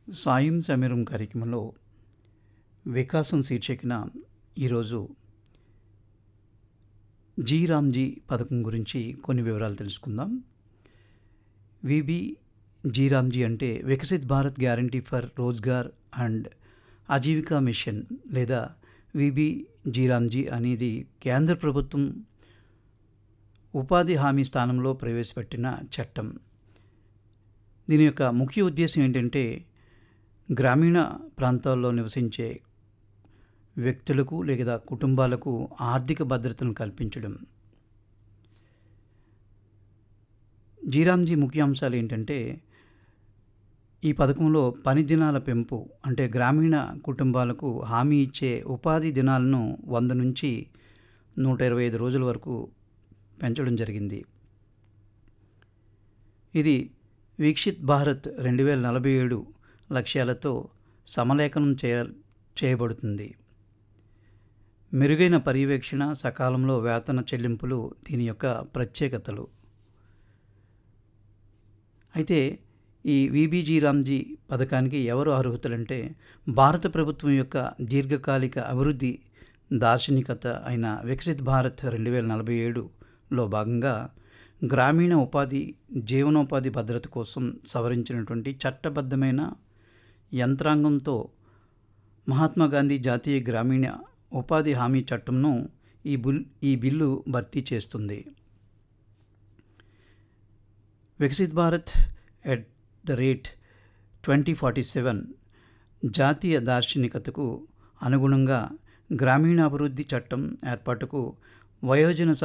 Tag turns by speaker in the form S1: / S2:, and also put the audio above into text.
S1: సాయం సమీరం కార్యక్రమంలో వికాసం శీర్షికన ఈరోజు జీ రామ్జీ పథకం గురించి కొన్ని వివరాలు తెలుసుకుందాం విబి జీ రామ్జీ అంటే Viksit Bharat guarantee for Rozgar and Ajeevika mission లేదా విబి జీ రామ్జీ అనేది కేంద్ర ప్రభుత్వం ఉపాధి హామీ స్థానంలో ప్రవేశపెట్టిన చట్టం దీని యొక్క ముఖ్య ఉద్దేశం ఏంటంటే గ్రామీణ ప్రాంతాల్లో నివసించే వ్యక్తులకు లేదా కుటుంబాలకు ఆర్థిక భద్రతను కల్పించడం జీరామ్జీ ముఖ్య అంశాలు ఏంటంటే ఈ పథకంలో పని దినాల పెంపు అంటే గ్రామీణ కుటుంబాలకు హామీ ఇచ్చే ఉపాధి దినాలను వంద నుంచి నూట ఇరవై ఐదు రోజుల వరకు పెంచడం జరిగింది ఇది వీక్షిత్ భారత్ రెండు వేల నలభై ఏడు లక్ష్యాలతో సమలేఖనం చేయ చేయబడుతుంది మెరుగైన పర్యవేక్షణ సకాలంలో వేతన చెల్లింపులు దీని యొక్క ప్రత్యేకతలు అయితే ఈ విబీజీ రామ్జీ పథకానికి ఎవరు అర్హుతులంటే భారత ప్రభుత్వం యొక్క దీర్ఘకాలిక అభివృద్ధి దార్శనికత అయిన వికసిత్ భారత్ రెండు వేల నలభై ఏడులో భాగంగా గ్రామీణ ఉపాధి జీవనోపాధి భద్రత కోసం సవరించినటువంటి చట్టబద్ధమైన యంత్రాంగంతో మహాత్మా గాంధీ జాతీయ గ్రామీణ ఉపాధి హామీ చట్టంను ఈ బుల్ ఈ బిల్లు భర్తీ చేస్తుంది Viksit Bharat at the rate twenty forty seven జాతీయ దార్శనికతకు అనుగుణంగా గ్రామీణాభివృద్ధి చట్టం ఏర్పాటుకు వయోజన